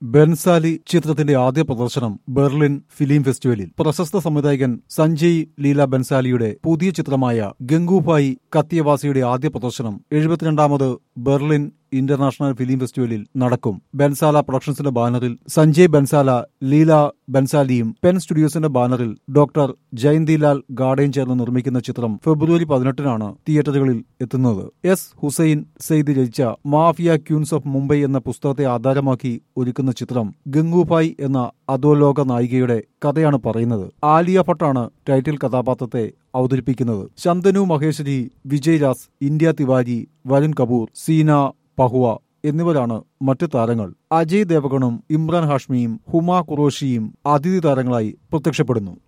ബെൻസാലി ചിത്രത്തിന്റെ ആദ്യ പ്രദർശനം ബെർലിൻ ഫിലിം ഫെസ്റ്റിവലിൽ പ്രശസ്ത സംവിധായകൻ സഞ്ജയ് ലീല ബെൻസാലിയുടെ പുതിയ ചിത്രമായ ഗംഗൂഭായി കത്തിയവാസിയുടെ ആദ്യ പ്രദർശനം എഴുപത്തിരണ്ടാമത് ബെർലിൻ ഇന്റർനാഷണൽ ഫിലിം ഫെസ്റ്റിവലിൽ നടക്കും ബെൻസാല പ്രൊഡക്ഷൻസിന്റെ ബാനറിൽ സഞ്ജയ് ബെൻസാല ലീല ബെൻസാലിയും പെൻ സ്റ്റുഡിയോസിന്റെ ബാനറിൽ ഡോക്ടർ ജയന്തിലാൽ ഗാഡയും ചേർന്ന് നിർമ്മിക്കുന്ന ചിത്രം ഫെബ്രുവരി പതിനെട്ടിനാണ് തിയേറ്ററുകളിൽ എത്തുന്നത് എസ് ഹുസൈൻ സെയ്ദ് രചിച്ച മാഫിയ ക്യൂൻസ് ഓഫ് മുംബൈ എന്ന പുസ്തകത്തെ ആധാരമാക്കി ഒരുക്കുന്ന ചിത്രം ഗംഗുഭായ് എന്ന അധോലോക നായികയുടെ കഥയാണ് പറയുന്നത് ആലിയ ഭട്ടാണ് ടൈറ്റിൽ കഥാപാത്രത്തെ അവതരിപ്പിക്കുന്നത് ശന്തനു മഹേശ്വരി വിജയ് രാസ് ഇന്ത്യ തിവാരി വരുൺ കപൂർ സീന പഹുവ എന്നിവരാണ് മറ്റ് താരങ്ങൾ അജയ് ദേവഗണും ഇമ്രാൻ ഹാഷ്മിയും ഹുമ ഖുറോഷിയും അതിഥി താരങ്ങളായി പ്രത്യക്ഷപ്പെടുന്നു